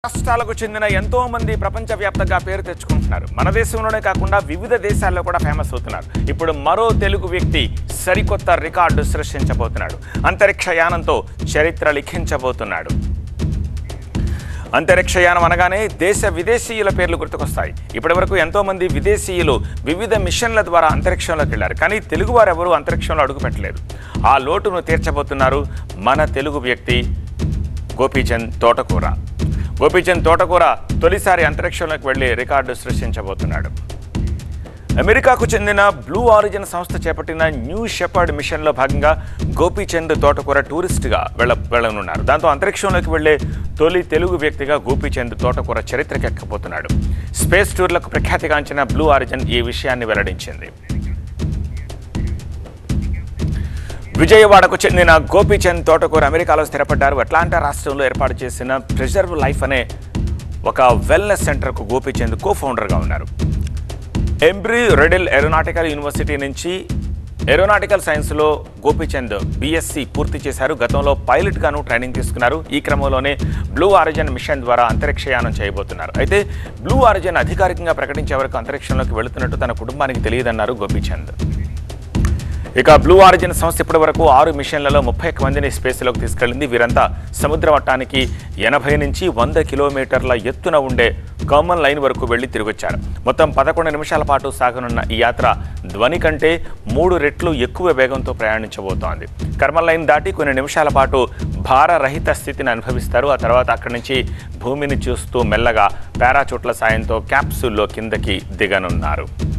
రాష్ట్రాలకు చెందిన ఎంతో మంది ప్రపంచవ్యాప్తంగా పేరు తెచ్చుకుంటున్నారు మన దేశంలోనే కాకుండా వివిధ దేశాల్లో కూడా ఫేమస్ అవుతున్నారు ఇప్పుడు మరో తెలుగు వ్యక్తి సరికొత్త రికార్డు సృష్టించబోతున్నాడు అంతరిక్ష యానంతో చరిత్ర లిఖించబోతున్నాడు అంతరిక్ష యానం అనగానే దేశ విదేశీయుల పేర్లు గుర్తుకొస్తాయి ఇప్పటివరకు ఎంతో మంది విదేశీయులు వివిధ మిషన్ల ద్వారా అంతరిక్షంలోకి వెళ్ళారు కానీ తెలుగువారు ఎవరూ అంతరిక్షంలో అడుగుపెట్టలేదు ఆ లోటును తీర్చబోతున్నారు మన తెలుగు వ్యక్తి గోపీచంద్ తోటకూర గోపీచంద్ తోటకూర తొలిసారి అంతరిక్షంలోకి వెళ్ళి రికార్డు సృష్టించబోతున్నాడు అమెరికాకు చెందిన బ్లూ ఆరిజిన్ సంస్థ చేపట్టిన న్యూ షెపర్డ్ మిషన్లో భాగంగా గోపీచంద్ తోటకూర టూరిస్ట్గా వెళ్ళ వెళ్ళనున్నారు దాంతో అంతరిక్షంలోకి వెళ్లే తొలి తెలుగు వ్యక్తిగా గోపీచంద్ తోటకూర చరిత్రకెక్కబోతున్నాడు స్పేస్ టూర్లకు ప్రఖ్యాతిగాంచిన బ్లూ ఆరిజిన్ ఈ విషయాన్ని వెల్లడించింది విజయవాడకు చెందిన గోపీచంద్ తోటకూర అమెరికాలో స్థిరపడ్డారు అట్లాంటా రాష్ట్రంలో ఏర్పాటు చేసిన ప్రిజర్వ్ లైఫ్ అనే ఒక వెల్నెస్ సెంటర్కు గోపీచంద్ కో ఫౌండర్గా ఉన్నారు ఎంబ్రీ రెడిల్ ఏరోనాటికల్ యూనివర్సిటీ నుంచి ఏరోనాటికల్ సైన్స్లో గోపీచంద్ బీఎస్సీ పూర్తి చేశారు గతంలో పైలట్గాను ట్రైనింగ్ తీసుకున్నారు ఈ క్రమంలోనే బ్లూ ఆరిజన్ మిషన్ ద్వారా అంతరిక్షయానం చేయబోతున్నారు అయితే బ్లూ ఆరిజన్ అధికారికంగా ప్రకటించే వరకు అంతరిక్షంలోకి వెళుతున్నట్టు తన కుటుంబానికి తెలియదన్నారు గోపీచంద్ ఇక బ్లూ ఆరిజిన్ సంస్థ ఇప్పటి వరకు ఆరు మిషన్లలో ముప్పై ఒక్క మందిని స్పేస్లోకి తీసుకెళ్లింది వీరంతా సముద్ర మట్టానికి ఎనభై నుంచి వంద కిలోమీటర్ల ఎత్తున ఉండే కామన్ లైన్ వరకు వెళ్లి తిరిగొచ్చారు మొత్తం పదకొండు నిమిషాల పాటు సాగనున్న ఈ యాత్ర ధ్వని కంటే మూడు రెట్లు ఎక్కువ వేగంతో ప్రయాణించబోతోంది కర్మన్ లైన్ దాటి కొన్ని నిమిషాల పాటు భారరహిత స్థితిని అనుభవిస్తారు ఆ తర్వాత అక్కడి నుంచి భూమిని చూస్తూ మెల్లగా పారాచూట్ల సాయంతో క్యాప్సూల్లో కిందకి దిగనున్నారు